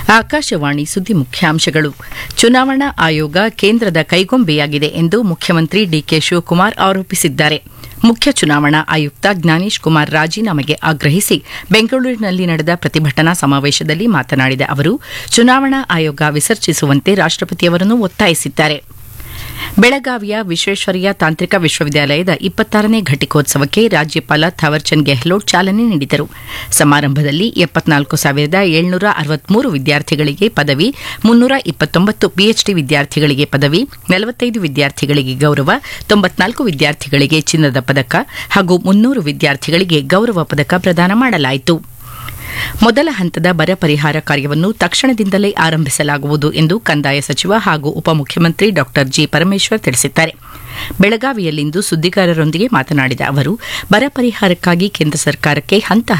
ಆಕಾಶವಾಣಿ ಸುದ್ದಿ ಮುಖ್ಯಾಂಶಗಳು ಚುನಾವಣಾ ಆಯೋಗ ಕೇಂದ್ರದ ಕೈಗೊಂಬೆಯಾಗಿದೆ ಎಂದು ಮುಖ್ಯಮಂತ್ರಿ ಡಿಕೆ ಶಿವಕುಮಾರ್ ಆರೋಪಿಸಿದ್ದಾರೆ ಮುಖ್ಯ ಚುನಾವಣಾ ಆಯುಕ್ತ ಜ್ಞಾನೇಶ್ ಕುಮಾರ್ ರಾಜೀನಾಮೆಗೆ ಆಗ್ರಹಿಸಿ ಬೆಂಗಳೂರಿನಲ್ಲಿ ನಡೆದ ಪ್ರತಿಭಟನಾ ಸಮಾವೇಶದಲ್ಲಿ ಮಾತನಾಡಿದ ಅವರು ಚುನಾವಣಾ ಆಯೋಗ ವಿಸರ್ಜಿಸುವಂತೆ ರಾಷ್ಟಪತಿಯವರನ್ನು ಒತ್ತಾಯಿಸಿದ್ದಾರೆ ಬೆಳಗಾವಿಯ ವಿಶ್ವೇಶ್ವರಯ್ಯ ತಾಂತ್ರಿಕ ವಿಶ್ವವಿದ್ಯಾಲಯದ ಇಪ್ಪತ್ತಾರನೇ ಘಟಿಕೋತ್ಸವಕ್ಕೆ ರಾಜ್ಯಪಾಲ ಥಾವರ್ಚಂದ್ ಗೆಹ್ಲೋಟ್ ಚಾಲನೆ ನೀಡಿದರು ಸಮಾರಂಭದಲ್ಲಿ ಎಪ್ಪತ್ನಾಲ್ಕು ಸಾವಿರದ ಏಳ್ನೂರ ಅರವತ್ಮೂರು ವಿದ್ಯಾರ್ಥಿಗಳಿಗೆ ಪದವಿ ಮುನ್ನೂರ ಇಪ್ಪತ್ತೊಂಬತ್ತು ಪಿಎಚ್ಡಿ ವಿದ್ಯಾರ್ಥಿಗಳಿಗೆ ಪದವಿ ನಲವತ್ತೈದು ವಿದ್ಯಾರ್ಥಿಗಳಿಗೆ ಗೌರವ ತೊಂಬತ್ನಾಲ್ಕು ವಿದ್ಯಾರ್ಥಿಗಳಿಗೆ ಚಿನ್ನದ ಪದಕ ಹಾಗೂ ಮುನ್ನೂರು ವಿದ್ಯಾರ್ಥಿಗಳಿಗೆ ಗೌರವ ಪದಕ ಪ್ರದಾನ ಮಾಡಲಾಯಿತು ಮೊದಲ ಹಂತದ ಬರ ಪರಿಹಾರ ಕಾರ್ಯವನ್ನು ತಕ್ಷಣದಿಂದಲೇ ಆರಂಭಿಸಲಾಗುವುದು ಎಂದು ಕಂದಾಯ ಸಚಿವ ಹಾಗೂ ಉಪಮುಖ್ಯಮಂತ್ರಿ ಡಾ ಜಿ ಪರಮೇಶ್ವರ್ ತಿಳಿಸಿದ್ದಾರೆ ಬೆಳಗಾವಿಯಲ್ಲಿಂದು ಸುದ್ದಿಗಾರರೊಂದಿಗೆ ಮಾತನಾಡಿದ ಅವರು ಬರ ಪರಿಹಾರಕ್ಕಾಗಿ ಕೇಂದ್ರ ಸರ್ಕಾರಕ್ಕೆ ಹಂತ